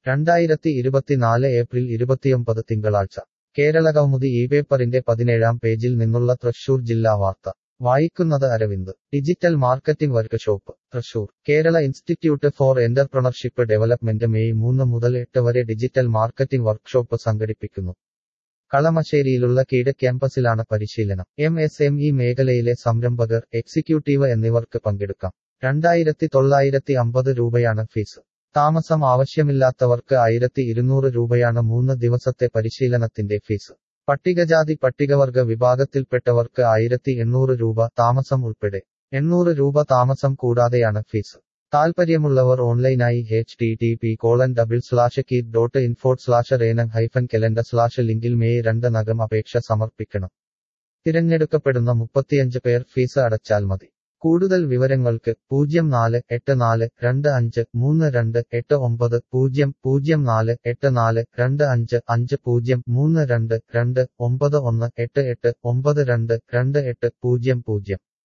രണ്ടായിരത്തി ഇരുപത്തിനാല് ഏപ്രിൽ ഇരുപത്തിയൊമ്പത് തിങ്കളാഴ്ച കേരളകൗമുദി ഈ പേപ്പറിന്റെ പതിനേഴാം പേജിൽ നിന്നുള്ള തൃശൂർ ജില്ലാ വാർത്ത വായിക്കുന്നത് Aravind digital marketing workshop Thrissur Kerala institute for entrepreneurship development May മൂന്ന് മുതൽ എട്ട് വരെ ഡിജിറ്റൽ മാർക്കറ്റിംഗ് വർക്ക്ഷോപ്പ് സംഘടിപ്പിക്കുന്നു കളമശ്ശേരിയിലുള്ള കീഴ് ക്യാമ്പസിലാണ് പരിശീലനം എം എസ് എം ഇ മേഖലയിലെ സംരംഭകർ എക്സിക്യൂട്ടീവ് എന്നിവർക്ക് പങ്കെടുക്കാം രണ്ടായിരത്തി തൊള്ളായിരത്തി അമ്പത് രൂപയാണ് ഫീസ് താമസം ആവശ്യമില്ലാത്തവർക്ക് ആയിരത്തി ഇരുന്നൂറ് രൂപയാണ് മൂന്ന് ദിവസത്തെ പരിശീലനത്തിന്റെ ഫീസ് പട്ടികജാതി പട്ടികവർഗ വിഭാഗത്തിൽപ്പെട്ടവർക്ക് ആയിരത്തി എണ്ണൂറ് രൂപ താമസം ഉൾപ്പെടെ എണ്ണൂറ് രൂപ താമസം കൂടാതെയാണ് ഫീസ് താൽപ്പര്യമുള്ളവർ ഓൺലൈനായി H T T P colon double slash kied dot info slash training hyphen calendar slash ലിങ്കിൽ മെയ് രണ്ട് നകം അപേക്ഷ സമർപ്പിക്കണം തിരഞ്ഞെടുക്കപ്പെടുന്ന മുപ്പത്തിയഞ്ച് പേർ ഫീസ് അടച്ചാൽ മതി കൂടുതൽ വിവരങ്ങൾക്ക് പൂജ്യം നാല് എട്ട് നാല് രണ്ട് അഞ്ച് മൂന്ന് രണ്ട് എട്ട് ഒമ്പത് പൂജ്യം പൂജ്യം നാല് എട്ട് നാല് രണ്ട് അഞ്ച് അഞ്ച് പൂജ്യം മൂന്ന് രണ്ട് രണ്ട് ഒമ്പത് ഒന്ന് എട്ട് എട്ട് ഒമ്പത് രണ്ട് രണ്ട് എട്ട് പൂജ്യം പൂജ്യം